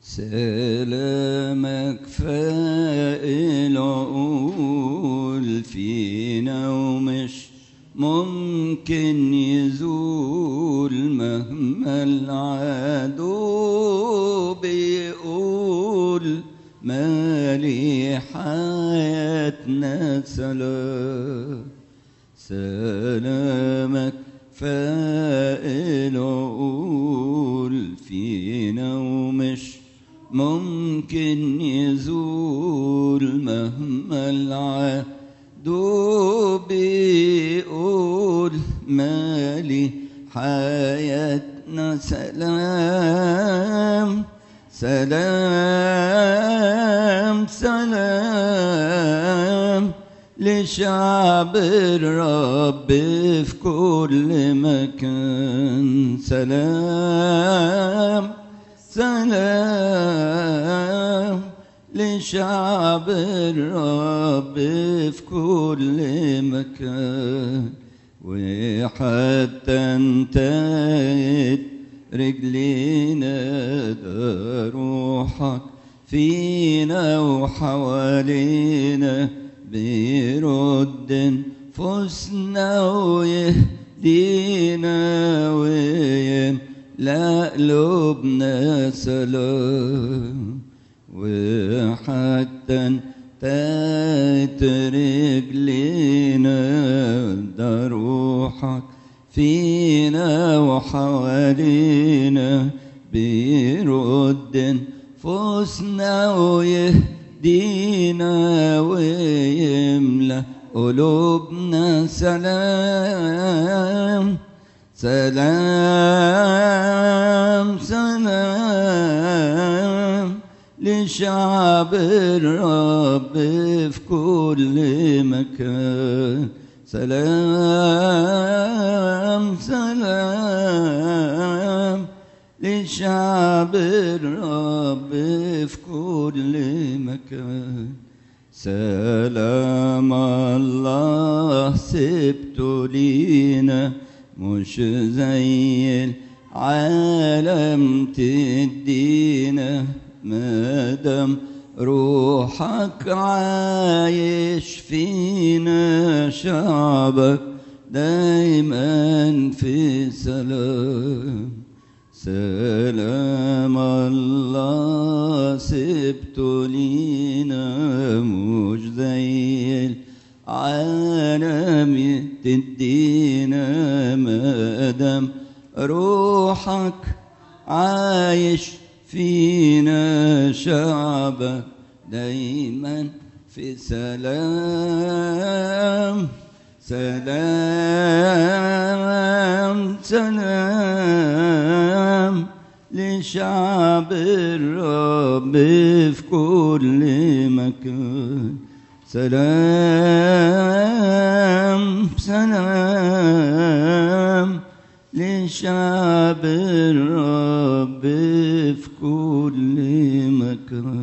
سلامك فائل عقول فينا ومش ممكن يزول مهما العدو بيقول مالي حياتنا سلام سلامك فائل عقول فينا ومش ممكن يزول مهما العدو بيقول مالي حياتنا سلام سلام سلام لشعب الرب في كل مكان سلام سلام لشعب الرب في كل مكان وحتى انتهت رجلينا ده روحك فينا وحوالينا بيرد نفوسنا ويهدينا ويملأ قلوبنا سلام وحتى انتهت رجلينا ده روحك فينا وحوالينا بيرد نفوسنا ويهدينا ويملى قلوبنا سلام سلام سلام لشعب الرب في كل مكان سلام سلام لشعب الرب في كل مكان سلام الله سبته لينا مش زي العالم تدينا مادام روحك عايش فينا شعبك دايما في سلام سلام الله سبته لينا مش زي العالم تدينا مادام روحك عايش فينا شعبك دايما في سلام سلام سلام لشعب الرب في كل مكان سلام سلام لشعب الرب في كل مكان